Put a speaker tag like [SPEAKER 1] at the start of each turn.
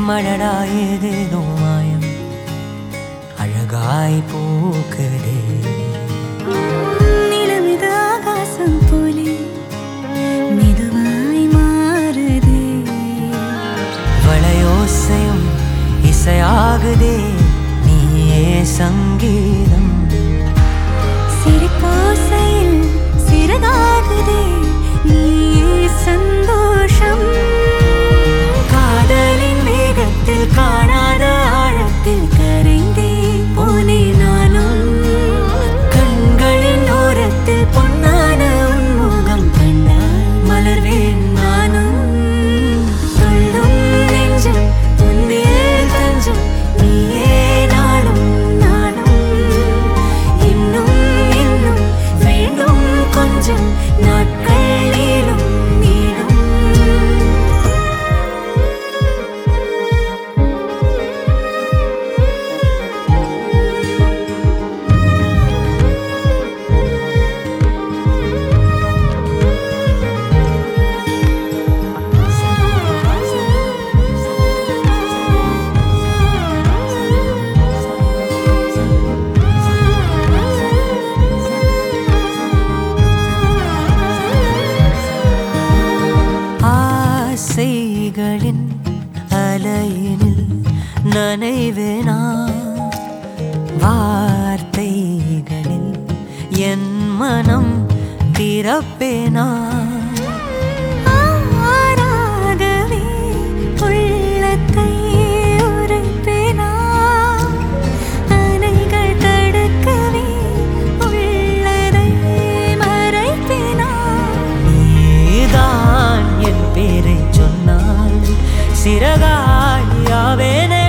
[SPEAKER 1] மழடா ஏதேதோ மாயம் அழகாய் பூக்குதே
[SPEAKER 2] நிலமிது ஆகாசம் போலே மெதுவாய் மாறுதே
[SPEAKER 1] வளையோசையும் இசையாகுதே நீயே சங்கீதம்
[SPEAKER 2] சிரிப்போசையில் சிறகாகுதே நீயே சந்தோஷம்
[SPEAKER 1] காதலின் வேகத்தில் காணாத ஆழத்தில்
[SPEAKER 2] கரைந்தே போனே நானும்
[SPEAKER 1] கண்களின் ஓரத்தில் பொன்னான உன்முகம் கண்டால்
[SPEAKER 2] மலர்வேன் நானும் துள்ளும் நெஞ்சம் துன்பில் தஞ்சம் நீயே நாளும் நானும் இன்னும் இன்னும் வேண்டும் கொஞ்சம் நாட்கள் நீளும் நீளும்
[SPEAKER 1] ஆசைகளின் அலையினில் நனைவேனா வார்த்தைகளில் என் மனம் திறப்பேனா
[SPEAKER 2] ஆறாகவே உள்ளத்தை உரைப்பேனா அணைகள் தடுக்கவே உள்ளதை மறைப்பேனா
[SPEAKER 1] நீதான் என் பேரை சொன்னால் சிறகாயாவேனே